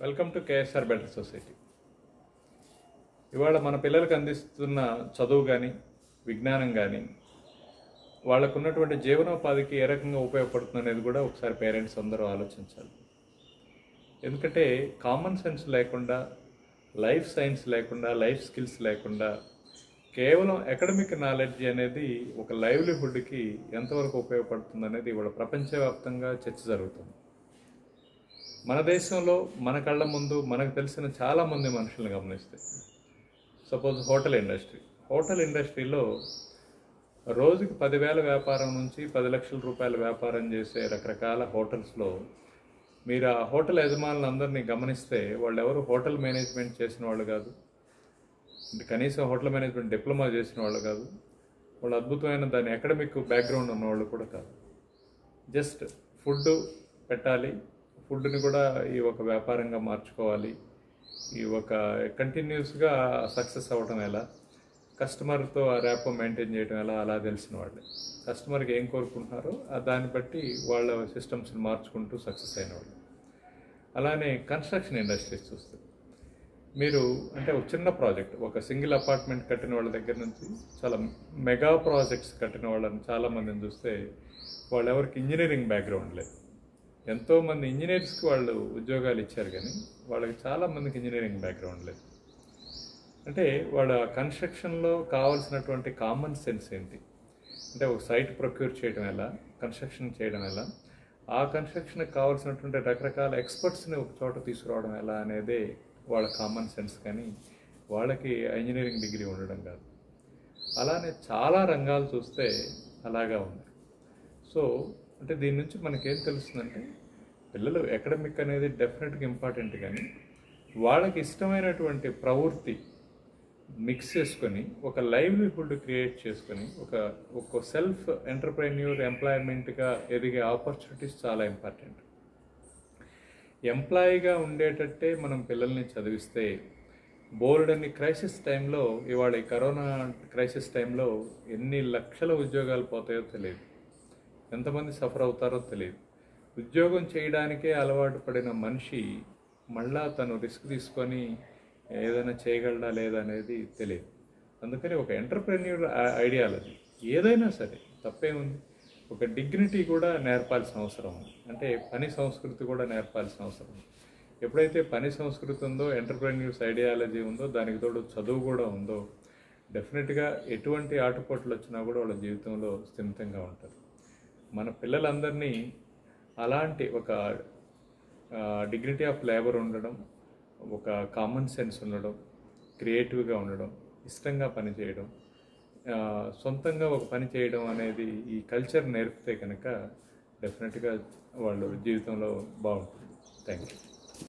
welcome to KSR better society ఇవాళ మన పిల్లలకు అందిస్తున్న చదువు కానీ విజ్ఞానం కానీ వాళ్ళకు ఉన్నటువంటి జీవనోపాధికి ఏ రకంగా ఉపయోగపడుతుంది అనేది కూడా ఒకసారి పేరెంట్స్ అందరూ ఆలోచించాలి ఎందుకంటే కామన్ సెన్స్ లేకుండా లైఫ్ సైన్స్ లేకుండా లైఫ్ స్కిల్స్ లేకుండా కేవలం అకాడమిక్ నాలెడ్జ్ అనేది ఒక లైవ్లీహుడ్కి ఎంతవరకు ఉపయోగపడుతుంది అనేది ఇవాళ ప్రపంచవ్యాప్తంగా చర్చ జరుగుతుంది మన దేశంలో మన కళ్ళ ముందు మనకు తెలిసిన చాలామంది మనుషులను గమనిస్తే సపోజ్ హోటల్ ఇండస్ట్రీ హోటల్ ఇండస్ట్రీలో రోజుకి పదివేల వ్యాపారం నుంచి పది లక్షల రూపాయల వ్యాపారం చేసే రకరకాల హోటల్స్లో మీరు ఆ హోటల్ యజమానులందరినీ గమనిస్తే వాళ్ళు ఎవరు హోటల్ మేనేజ్మెంట్ చేసిన వాళ్ళు కాదు అంటే కనీసం హోటల్ మేనేజ్మెంట్ డిప్లొమా చేసిన వాళ్ళు కాదు వాళ్ళు అద్భుతమైన దాని అకాడమిక్ బ్యాక్గ్రౌండ్ ఉన్నవాళ్ళు కూడా కాదు జస్ట్ ఫుడ్ పెట్టాలి ఫుడ్ని కూడా ఈ ఒక వ్యాపారంగా మార్చుకోవాలి ఈ ఒక కంటిన్యూస్గా సక్సెస్ అవ్వటం ఎలా కస్టమర్తో ఆ ర్యాప్ మెయింటైన్ చేయడం ఎలా అలా తెలిసిన వాళ్ళే కస్టమర్కి ఏం కోరుకుంటున్నారో ఆ దాన్ని బట్టి వాళ్ళ సిస్టమ్స్ని మార్చుకుంటూ సక్సెస్ అయిన వాళ్ళు అలానే కన్స్ట్రక్షన్ ఇండస్ట్రీస్ చూస్తే మీరు అంటే ఒక చిన్న ప్రాజెక్ట్ ఒక సింగిల్ అపార్ట్మెంట్ కట్టిన వాళ్ళ దగ్గర నుంచి చాలా మెగా ప్రాజెక్ట్స్ కట్టిన వాళ్ళని చాలామందిని చూస్తే వాళ్ళు ఎవరికి ఇంజనీరింగ్ బ్యాక్గ్రౌండ్ లేదు ఎంతోమంది ఇంజనీర్స్కి వాళ్ళు ఉద్యోగాలు ఇచ్చారు కానీ వాళ్ళకి చాలామందికి ఇంజనీరింగ్ బ్యాక్గ్రౌండ్ లేదు అంటే వాళ్ళ కన్స్ట్రక్షన్లో కావాల్సినటువంటి కామన్ సెన్స్ ఏంటి అంటే ఒక సైట్ ప్రొక్యూర్ చేయడం ఎలా కన్స్ట్రక్షన్ చేయడం ఎలా ఆ కన్స్ట్రక్షన్కి కావాల్సినటువంటి రకరకాల ఎక్స్పర్ట్స్ని ఒక చోట తీసుకురావడం ఎలా అనేదే వాళ్ళ కామన్ సెన్స్ కానీ వాళ్ళకి ఇంజనీరింగ్ డిగ్రీ ఉండడం కాదు అలానే చాలా రంగాలు చూస్తే అలాగా ఉంది సో అంటే దీని నుంచి మనకేం తెలుస్తుందంటే పిల్లలు అకాడమిక్ అనేది డెఫినెట్గా ఇంపార్టెంట్ కానీ వాళ్ళకి ఇష్టమైనటువంటి ప్రవృత్తి మిక్స్ చేసుకొని ఒక లైవ్లీహుడ్ క్రియేట్ చేసుకొని ఒక ఒక సెల్ఫ్ ఎంటర్ప్రెన్యూర్ ఎంప్లాయ్మెంట్గా ఎదిగే ఆపర్చునిటీస్ చాలా ఇంపార్టెంట్ ఎంప్లాయీగా ఉండేటట్టే మనం పిల్లల్ని చదివిస్తే బోర్డ్ అని క్రైసిస్ టైంలో ఇవాళ ఈ కరోనా క్రైసిస్ టైంలో ఎన్ని లక్షల ఉద్యోగాలు పోతాయో తెలియదు ఎంతమంది సఫర్ అవుతారో తెలియదు ఉద్యోగం చేయడానికే అలవాటు పడిన మనిషి మళ్ళా తను రిస్క్ తీసుకొని ఏదైనా చేయగలడా లేదా అనేది తెలియదు అందుకని ఒక ఎంటర్ప్రెన్యూర్ ఐడియాలజీ ఏదైనా సరే తప్పేముంది ఒక డిగ్నిటీ కూడా నేర్పాల్సిన అవసరం ఉంది అంటే పని సంస్కృతి కూడా నేర్పాల్సిన అవసరం ఉంది ఎప్పుడైతే పని సంస్కృతి ఉందో ఎంటర్ప్రెన్యూర్స్ ఐడియాలజీ ఉందో దానికి తోడు చదువు కూడా ఉందో డెఫినెట్గా ఎటువంటి ఆటుపోట్లు వచ్చినా కూడా వాళ్ళ జీవితంలో స్థిమితంగా ఉంటారు మన పిల్లలందరినీ అలాంటి ఒక డిగ్నిటీ ఆఫ్ లేబర్ ఉండడం ఒక కామన్ సెన్స్ ఉండడం క్రియేటివ్గా ఉండడం ఇష్టంగా పనిచేయడం సొంతంగా ఒక పని చేయడం అనేది ఈ కల్చర్ నేర్పితే కనుక డెఫినెట్గా వాళ్ళు జీవితంలో బాగుంటుంది థ్యాంక్ యూ